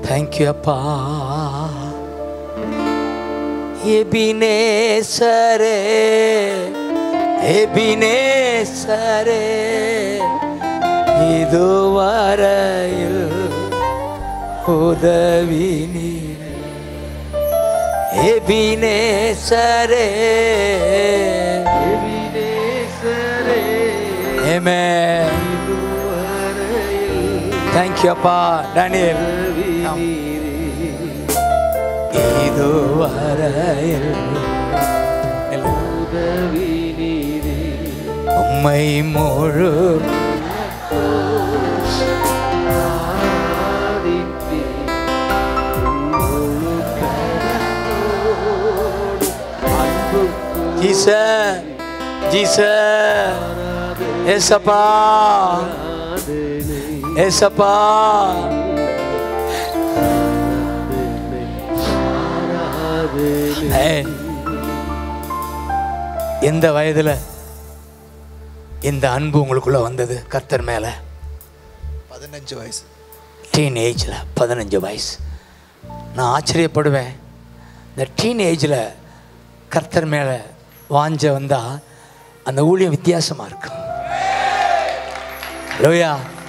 Thank you அப்பா எபினேசரே எபினேசரே இதுவரையில் உதவி நீர் எபினேசரே Amen. Thank you, அப்பா டேனியல் இதுவரையில் உம்மை முழு ஜீச ஜீச ஏசப்பா ஏசப்பா ஏய், எந்த வயதுல இந்த அன்பு உங்களுக்குள்ள வந்தது கர்த்தர் மேல பதினஞ்சு வயசு டீன் ஏஜில் பதினஞ்சு வயசு நான் ஆச்சரியப்படுவேன் இந்த டீன் ஏஜில் கர்த்தர் மேலே வாஞ்ச வந்தால் அந்த ஊழியம் வித்தியாசமாக இருக்கும் லோயா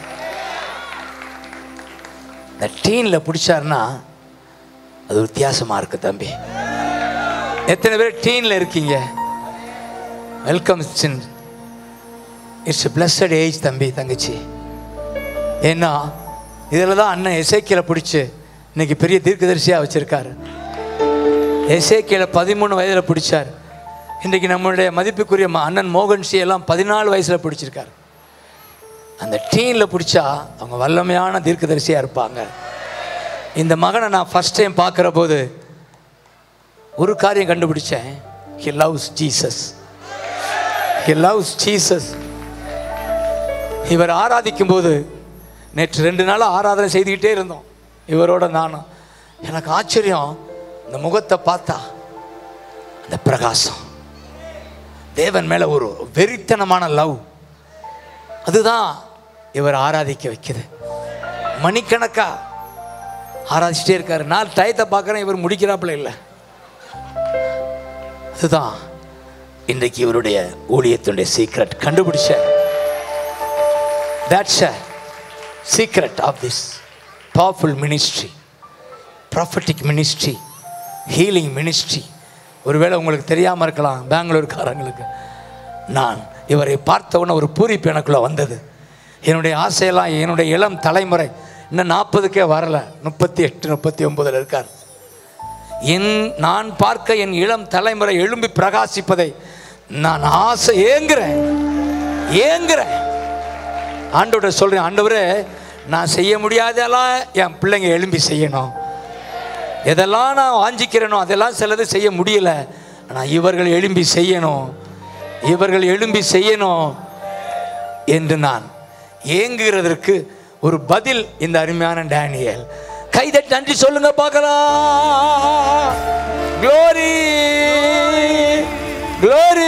இந்த டீனில் பிடிச்சாருன்னா அது வித்தியாசமாக இருக்கு தம்பி எத்தனை பேர் டீனில் இருக்கீங்க welcome since it's blessed age தம்பி தங்கச்சி ஏன்னா இதில் தான் அண்ணன் எசேக்கியலை பிடிச்சி இன்னைக்கு பெரிய தீர்க்கதரிசியாக வச்சுருக்காரு எசேக்கியலை பதிமூணு வயதில் பிடிச்சார் இன்றைக்கு நம்மளுடைய மதிப்புக்குரிய ம- அண்ணன் மோகன் சி எல்லாம் பதினாலு வயசில் பிடிச்சிருக்காரு அந்த டீனில் பிடிச்சா அவங்க வல்லமையான தீர்க்கதரிசியாக இருப்பாங்க இந்த மகனை நான் ஃபஸ்ட் டைம் பார்க்குற போது ஒரு காரியம் கண்டுபிடிச்சேன் he loves Jesus he loves Jesus இவர் ஆராதிக்கும் போது நேற்று ரெண்டு நாளாக ஆராதனை செய்துக்கிட்டே இருந்தோம் இவரோட நானும் எனக்கு ஆச்சரியம் இந்த முகத்தை பார்த்தா அந்த பிரகாசம் தேவன் மேலே ஒரு வெறித்தனமான லவ் அதுதான் இவர் ஆராதிக்க வைக்குது மணிக்கணக்கா ஆராதிச்சிட்டே இருக்காரு நான் டயத்தை பார்க்குறேன் இவர் முடிக்கிறாப்புல இல்லை அதுதான் இன்றைக்கு இவருடைய ஊழியத்தினுடைய சீக்ரெட் கண்டுபிடிச்சேன் That's a secret of this powerful ministry, prophetic ministry, healing ministry. ஒருவேளை உங்களுக்கு தெரியாமல் இருக்கலாம் பெங்களூர்காரங்களுக்கு நான் இவரை பார்த்த உடனே ஒரு பூரிப்பு எனக்குள்ள வந்தது என்னுடைய ஆசையெல்லாம் என்னுடைய இளம் தலைமுறை இன்னும் நாற்பதுக்கே வரல முப்பத்தி எட்டு முப்பத்தி ஒன்பதில் இருக்கார் என் நான் பார்க்க என் இளம் தலைமுறை எழும்பி பிரகாசிப்பதை நான் ஆசை ஏங்குறேன் ஏங்குறேன் ஆண்டவரை சொல்கிறேன் ஆண்டவரே நான் செய்ய முடியாதெல்லாம் என் பிள்ளைங்க எழும்பி செய்யணும் எதெல்லாம் நான் வாஞ்சிக்கிறேனோ அதெல்லாம் சிலது செய்ய முடியல ஆனால் இவர்கள் எழும்பி செய்யணும் இவர்கள் எழும்பி செய்யணும் என்று நான் ஏங்குகிறதற்கு ஒரு பதில் இந்த அருமையான டேனியல் கைதட்டி நன்றி சொல்லுங்க பார்க்கலாம் க்ளோரி க்ளோரி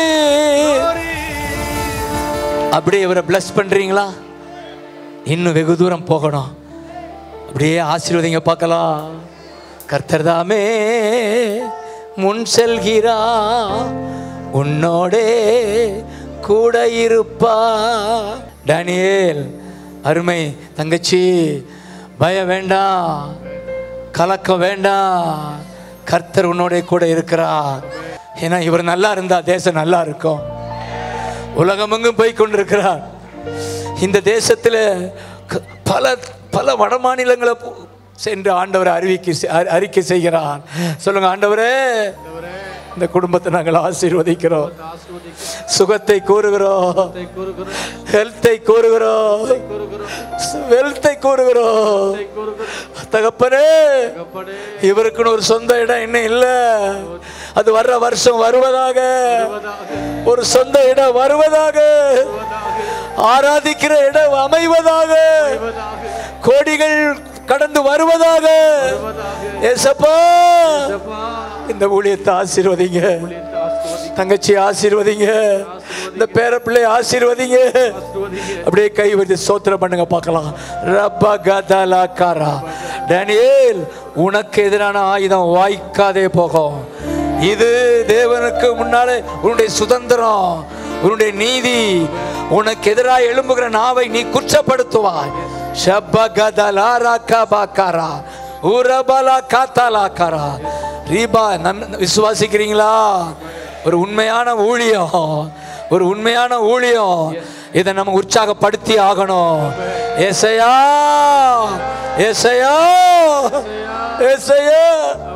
அப்படியே இவரை bless பண்றீங்களா இன்னும் வெகு தூரம் போகணும் அப்படியே ஆசீர்வதிங்க பார்க்கலாம் கர்த்தர் தாமே முன் செல்கிறா உன்னோடே கூட இருப்பா டேனியேல் அருமை தங்கச்சி பயம் வேண்டாம் கலக்கம் வேண்டாம் கர்த்தர் உன்னோட கூட இருக்கிறார் ஏன்னா இவர் நல்லா இருந்தா தேசம் நல்லா இருக்கும் உலகமெங்கும் போய் கொண்டிருக்கிறார் இந்த தேசத்தில் க- பல பல வட மாநிலங்களை போ- சென்று ஆண்டவரை அறிவிக்கை செ- அறி- அறிக்கை செய்கிறார் சொல்லுங்க ஆண்டவரே இந்த குடும்பத்தை நாங்கள் ஆசீர்வதிக்கிறோம் சுகத்தை கூறுகிறோம் ஹெல்த்தை கூறுகிறோம் வெல்த்தை கூறுகிறோம் தகப்பனே இவருக்குன்னு ஒரு சொந்த இடம் இன்னும் இல்ல அது வர்ற வருஷம் வருவதாக ஒரு சொந்த இடம் வருவதாக ஆராதிக்கிற இடம் அமைவதாக கோடிகள் கடந்து வருவதாக ஏசப்பா இந்த ஊழியத்தை ஆசீர்வதிங்க தங்கச்சி ஆசீர்வதிங்க இந்த பேர பிள்ளை ஆசீர்வதிங்க அப்படியே கை வச்சு சோத்திரம் பண்ணுங்க பார்க்கலாம் ரப்ப கதலா காரா டேனியேல் உனக்கு எதிரான ஆயுதம் வாய்க்காதே போகும் இது தேவனுக்கு முன்னாலே உன்னுடைய சுதந்திரம் உன்னுடைய நீதி உனக்கு எதிராக எழும்புகிற நாவை நீ குற்றப்படுத்துவாய் ஷப்பகதலாரா கபாக்காரா உரபலா காத்தாலாக்காரா ரீபா நம் விசுவாசிக்கிறீங்களா ஒரு உண்மையான ஊழியம் ஒரு உண்மையான ஊழியம் இதை நம்ம உற்சாகப்படுத்தி ஆகணும் ஏசையா ஏசையா ஏசையா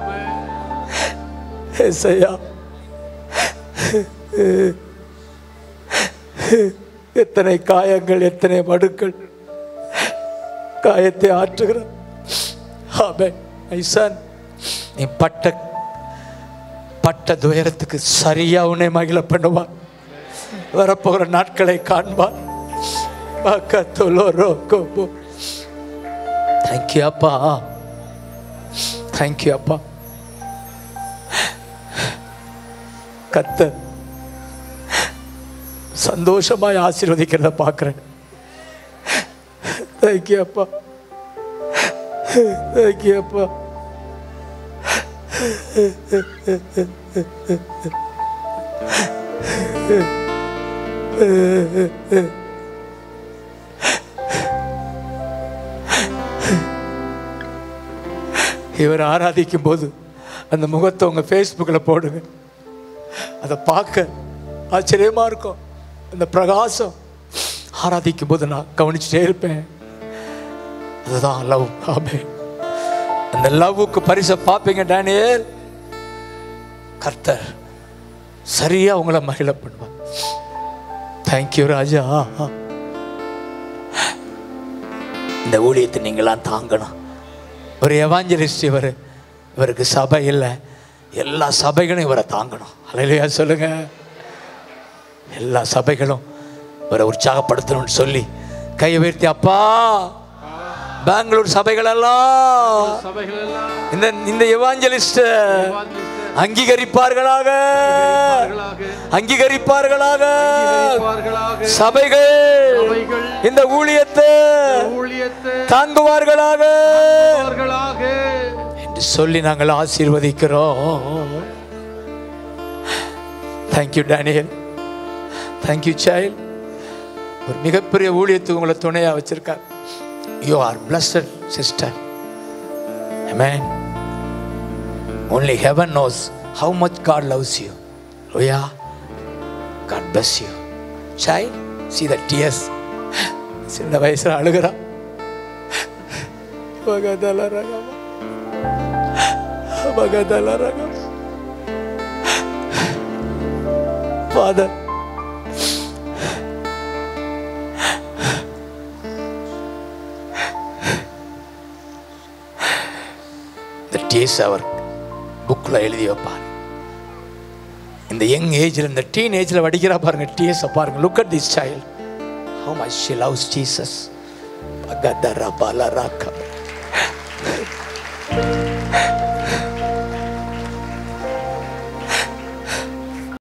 ஏசையா எத்தனை காயங்கள் எத்தனை மடுக்கள் காயத்தை ஆற்றுகிறார் ஆமே ஐசான் நீ பட்ட பட்ட துயரத்துக்கு சரியா உன்னை மகிழ பண்ணுவார் வரப்போகிற நாட்களை காண்பார் தேங்க்யூ அப்பா தேங்க்யூ அப்பா கத்த சந்தோஷமாய் ஆசீர்வதிக்கிறத பார்க்குறேன் தேங்க்யூ அப்பா தேங்க்யூ அப்பா இவர் ஆராதிக்கும் போது அந்த முகத்தை உங்கள் ஃபேஸ்புக்கில் போடுங்க அதை பார்க்க ஆச்சரியமாக இருக்கும் அந்த பிரகாசம் ஆராதிக்கும் போது நான் கவனிச்சுட்டே இருப்பேன் அதுதான் லவ் ஆமே அந்த லவ்வுக்கு பரிசை பார்ப்பீங்க டேனியல் கர்த்தர் சரியா உங்களை மகிழ பண்ணுவார் தேங்க்யூ ராஜா இந்த ஊழியத்தை நீங்களாம் தாங்கணும் ஒரு எவாஞ்சலிஸ்ட் இவர் இவருக்கு சபை இல்லை எல்லா சபைகளும் இவரை தாங்கணும் அலையிலையா சொல்லுங்க எல்லா சபைகளும் இவரை உற்சாகப்படுத்தணும்னு சொல்லி கையை உயர்த்தி அப்பா பெங்களூர் சபைகள் எல்லாம் சபைகள் எல்லாம் இந்த இந்த எவாஞ்சலிஸ்ட் அங்கீகரிப்பார்களாக அங்கீகரிப்பார்களாக இருப்பார்களாக சபைகள் சபைகள் இந்த ஊழியத்தை ஊழியத்தை தாங்குவார்களாக அவர்களாக என்று சொல்லி நாங்கள் ஆசீர்வதிக்கிறோம் தேங்க்யூ டேனியல் தேங்க்யூ சைல்ட் ஒரு மிகப்பெரிய ஊழியத்துக்கு உங்களை துணையாக வச்சிருக்கார் you are blessed sister Amen. Only heaven knows how much God loves you. Loya, God bless you. Child, see the tears. சின்ன வயசுல அழுகிறா மகதல ரகம் மகதல ரகம் ஃபாதர் இந்த டீஸ் அவர் புக்கில் எழுதி வைப்பார் இந்த யங் ஏஜில் இந்த டீன் ஏஜில் வடிக்கிறா பாருங்க டீஸை பாருங்க look at this child how much she loves Jesus பகதர பலராக்கம்